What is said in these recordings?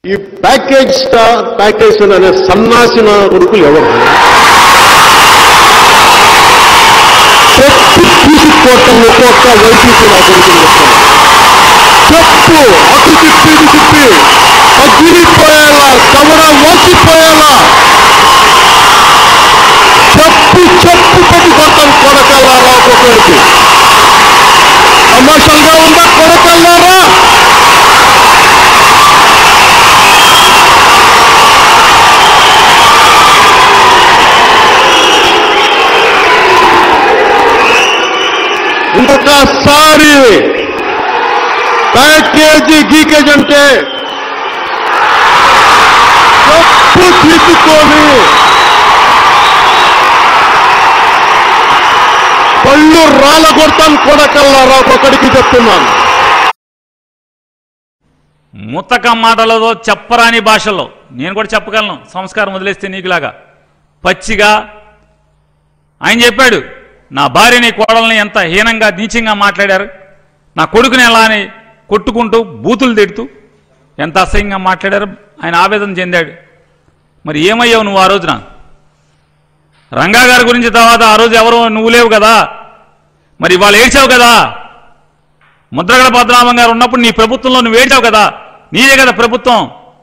ఈ package star package అనే సన్నాసిన కొడుకులు ఎవరు చెప్పు తీసుకోవటం ఒక్కొక్క వైసీపీ నా కొడుకులు చెప్పు అటు తిప్పి ఇటు తిప్పి పగిలిపోయేలా కవడ వాసిపోయేలా చెప్పు చెప్పు పెట్టి కొడతాం కొడకల్లారా ఒక్కొక్కరికి కమర్షియల్గా ఉందా కొడకల్లారా ఇంకొకసారి ప్యాకేజీ గీకేజ్ అంటే తప్పు తీసుకొని పళ్ళు రాళ్ళ కొడతాను కొడకల్లారా ఒక్కొక్కడికి చెప్తున్నాను ముత్తక మాటలతో చెప్పరాని భాషలో నేను కూడా చెప్పగలను సంస్కారం వదిలేస్తే నీకులాగా పచ్చిగా ఆయన చెప్పాడు నా భార్యని కోడల్ని ఎంత హీనంగా నీచంగా మాట్లాడారు నా కొడుకుని ఎలా అని కొట్టుకుంటూ బూతులు తిడుతూ ఎంత అసహ్యంగా మాట్లాడారు ఆయన ఆవేదన చెందాడు మరి ఏమయ్యావు నువ్వు ఆ రోజున రంగా గారి గురించి తర్వాత ఆ రోజు ఎవరు నువ్వు లేవు కదా మరి వాళ్ళు ఏడ్చావు కదా ముద్రగడ పద్మనాభం గారు ఉన్నప్పుడు నీ ప్రభుత్వంలో నువ్వు ఏడ్చావు కదా నీదే కదా ప్రభుత్వం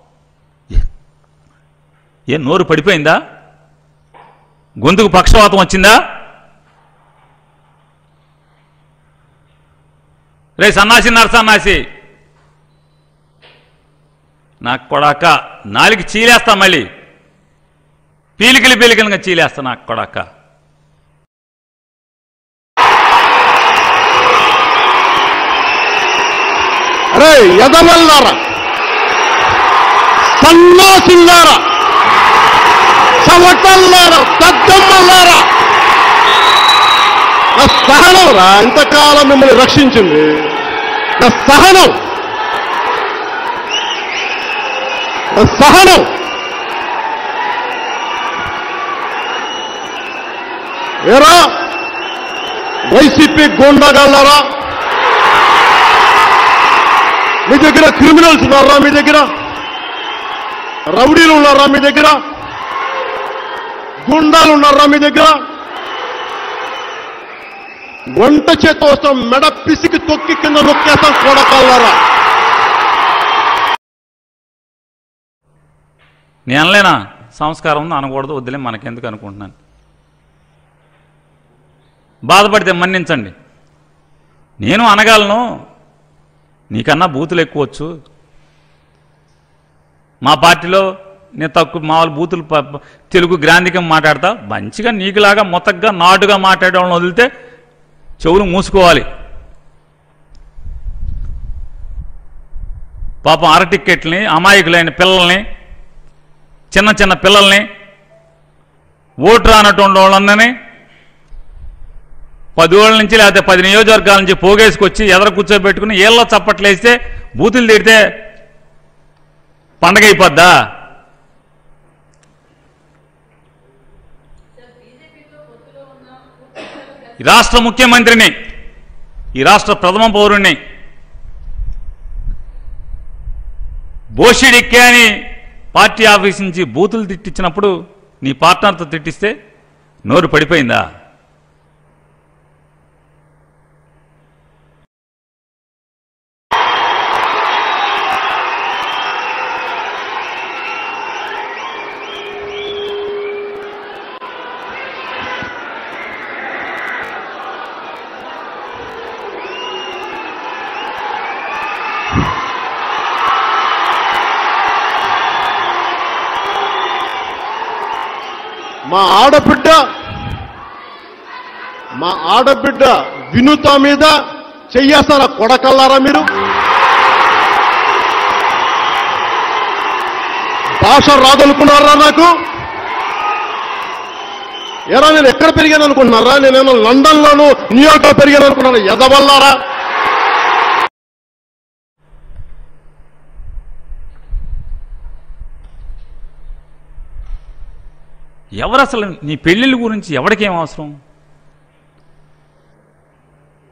ఏ నోరు పడిపోయిందా గొంతుకు పక్షవాతం వచ్చిందా రే సన్నాసి నరసన్నాసి నాకు కొడాక నాలుగు చీలేస్తా మళ్ళీ పీలికలు పీలికలుగా చీలేస్తా నాకు కొడాక అరే ఎదవల్లారా సన్నాసిల్లారా చవటల్లారా దద్దమ్మల్లారా నా సహనం రా ఇంతకాలం మిమ్మల్ని రక్షించింది నా సహనం నా సహనం ఏరా వైసీపీ గోండాగాళ్ళారా మీ దగ్గర క్రిమినల్స్ ఉన్నారా మీ దగ్గర రౌడీలు ఉన్నారా మీ దగ్గర గుండాలు ఉన్నారా మీ దగ్గర వంట చేత వస్తాం మెడ పిసికి తొక్కి కింద నొక్కేస్తాం కొడకాలారా నేను అనలేనా సంస్కారం ఉంది అనకూడదు వద్దులే మనకెందుకు అనుకుంటున్నాను బాధపడితే మన్నించండి నేను అనగలను నీకన్నా బూతులు ఎక్కువచ్చు మా పార్టీలో నేను తక్కువ మామూలు బూతులు ప- ప- తెలుగు గ్రాంధికం మాట్లాడతా మంచిగా నీకులాగా మొత్తగా నాటుగా మాట్లాడే వాళ్ళని వదిలితే చెవులు మూసుకోవాలి పాపం అరటిక్కెట్లని అమాయకులైన పిల్లల్ని చిన్న చిన్న పిల్లల్ని ఓటు రానటువంటి వాళ్ళందరినీ పదివేల నుంచి లేకపోతే పది నియోజకవర్గాల నుంచి పోగేసుకొచ్చి ఎదర కూర్చోబెట్టుకుని ఏళ్ళ చప్పట్లేస్తే బూతులు తిడితే పండగ అయిపోద్దా ఈ రాష్ట్ర ముఖ్యమంత్రిని ఈ రాష్ట్ర ప్రథమ పౌరుణ్ణి బోషిడిక్కే అని పార్టీ ఆఫీస్ నుంచి బూతులు తిట్టించినప్పుడు నీ పార్ట్నర్తో తిట్టిస్తే నోరు పడిపోయిందా మా ఆడబిడ్డ మా ఆడబిడ్డ వినుత మీద చెయ్యేస్తారా కొడకల్లారా మీరు భాష రాదనుకున్నారా నాకు ఎరా నేను ఎక్కడ పెరిగాను అనుకుంటున్నారా నేనేమో లండన్ లోను న్యూయార్క్ లో పెరిగాను అనుకున్నాను ఎదవల్లారా ఎవరు అసలు నీ పెళ్ళిళ్ళ గురించి ఎవరికేం అవసరం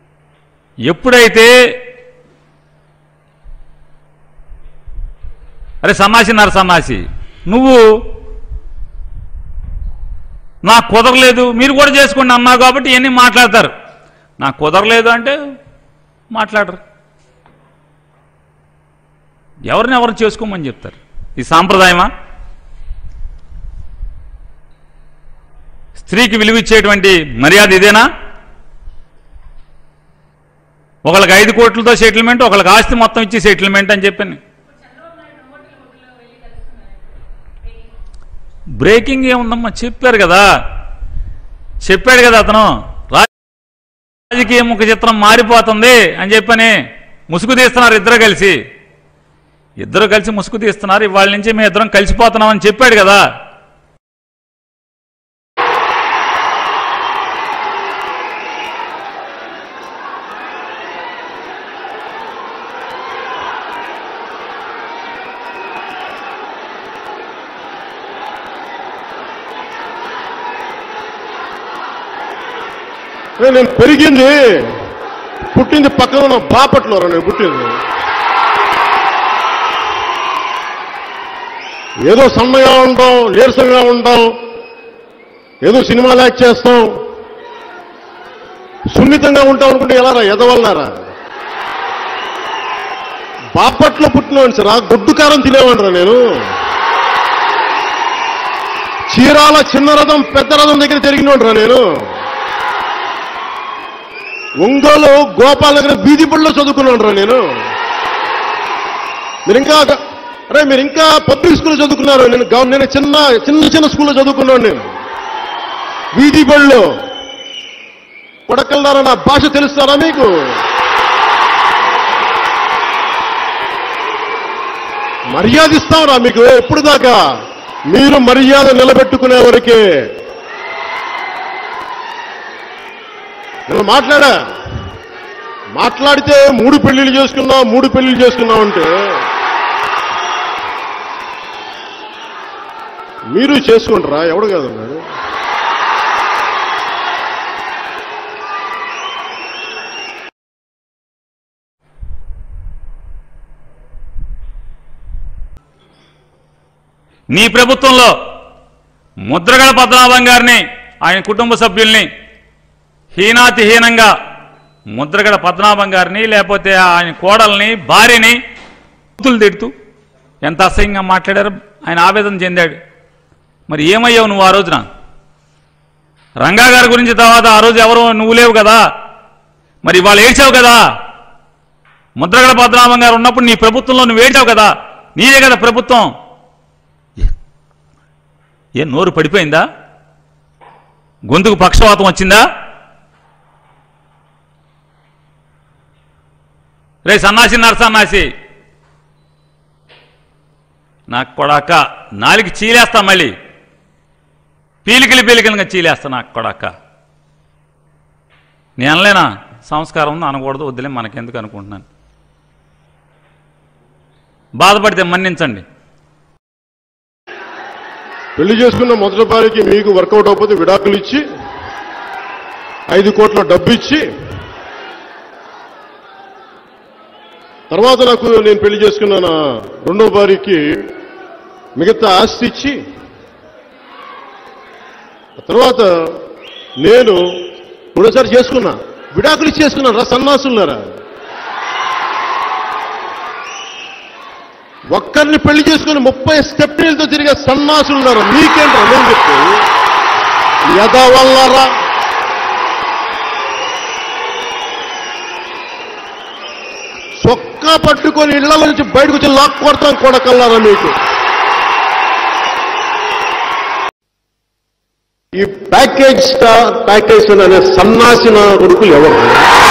ఎప్పుడైతే అరే సన్నాసి నర సన్నాసి నువ్వు నాకు కుదరలేదు మీరు కూడా చేసుకోండి అన్నావు కాబట్టి ఇవన్నీ మాట్లాడతారు నాకు కుదరలేదు అంటే మాట్లాడరు ఎవరిని ఎవరు చేసుకోమని చెప్తారు ఈ సాంప్రదాయమా స్త్రీకి విలువ ఇచ్చేటువంటి మర్యాద ఇదేనా ఒకళ్ళకి ఐదు కోట్లతో సెటిల్మెంట్ ఒకళ్ళకి ఆస్తి మొత్తం ఇచ్చి సెటిల్మెంట్ అని చెప్పాను బ్రేకింగ్ ఏముందమ్మా చెప్పారు కదా చెప్పాడు కదా అతను రా- రాజకీయ ముఖ చిత్రం మారిపోతుంది అని చెప్పని ముసుగు తీస్తున్నారు ఇద్దరు కలిసి ఇద్దరు కలిసి ముసుగు తీస్తున్నారు ఇవాళ నుంచి మేము ఇద్దరం కలిసిపోతున్నాం అని చెప్పాడు కదా ఏ, నేను పెరిగింది పుట్టింది పక్కన ఉన్న బాపట్లో నేను పుట్టింది ఏదో సన్నగా ఉంటాం నీరసంగా ఉంటాం ఏదో సినిమాలు యాక్ట్ చేస్తాం సున్నితంగా ఉంటాం అనుకుంటే ఎలా రా ఎదవల్లారా బాపట్లో పుట్టినవాడిని సార్ ఆ గుడ్డు కారం తినేవాడిరా నేను చీరాల చిన్న రథం పెద్ద రథం దగ్గర తిరిగినోడ్రా నేను ఒంగోలు గోపాల్ నగర్ వీధి బడిలో చదువుకున్నాను నేను మీరు ఇంకా అరే మీరు ఇంకా పబ్లిక్ స్కూల్లో చదువుకున్నారు నేను గవ- నేను చిన్న చిన్న చిన్న స్కూల్లో చదువుకున్నాను నేను వీధి బడిలో కొడకల్లారా నా భాష తెలుస్తారా మీకు మర్యాద ఇస్తామరా మీకు ఎప్పుడు దాకా మీరు మర్యాద నిలబెట్టుకునే వరకే నేను మాట్లాడా మాట్లాడితే మూడు పెళ్లిళ్ళు చేసుకున్నావు మూడు పెళ్లిళ్ళు చేసుకున్నావు అంటే మీరు చేసుకుంటారా ఎవడు కాదన్నాడు నీ ప్రభుత్వంలో ముద్రగడ పద్మనాభం గారిని ఆయన కుటుంబ సభ్యుల్ని హీనాతిహీనంగా ముద్రగడ పద్మనాభం గారిని లేకపోతే ఆయన కోడల్ని భార్యని బూతులు తిడుతూ ఎంత అసహ్యంగా మాట్లాడారో ఆయన ఆవేదన చెందాడు మరి ఏమయ్యావు నువ్వు ఆ రోజున రంగా గారి గురించి తర్వాత ఆ రోజు ఎవరు నువ్వు లేవు కదా మరి వాళ్ళు ఏడ్చావు కదా ముద్రగడ పద్మనాభం గారు ఉన్నప్పుడు నీ ప్రభుత్వంలో నువ్వు ఏడ్చావు కదా నీదే కదా ప్రభుత్వం ఏ నోరు పడిపోయిందా గొంతుకు పక్షవాతం వచ్చిందా రే సన్నాసి నరసన్నాసి నాకు కొడాక నాలుగు చీలేస్తా మళ్ళీ పీలికలు పీలికలుగా చీలేస్తా నాకు కొడాక నేను అనలేనా సంస్కారం ఉంది అనకూడదు వద్దులే మనకెందుకు అనుకుంటున్నాను బాధపడితే మన్నించండి పెళ్లి చేసుకున్న మొదటి భార్యకి మీకు వర్కౌట్ అవ్వకపోతే విడాకులు ఇచ్చి ఐదు కోట్ల డబ్బు ఇచ్చి తర్వాత నాకు నేను పెళ్లి చేసుకున్న నా రెండో భార్యకి మిగతా ఆస్తి ఇచ్చి ఆ తర్వాత నేను మూడోసారి చేసుకున్నా విడాకులు ఇచ్చి చేసుకున్నాను రా సన్నాసులారా ఒక్కరిని పెళ్లి చేసుకుని ముప్పై స్టెప్నీలతో తిరిగే సన్నాసులున్నారు మీకేంట్రా నేను చెప్పి యదవల్లరా చొక్కా పట్టుకొని ఇళ్ల నుంచి బయటకు వచ్చి లాక్ కొడతాం కొడకల్లారా మీకు ఈ ప్యాకేజ్ స్టార్ ప్యాకేజ్ అనే సన్నాసిన కొడుకులు ఎవరు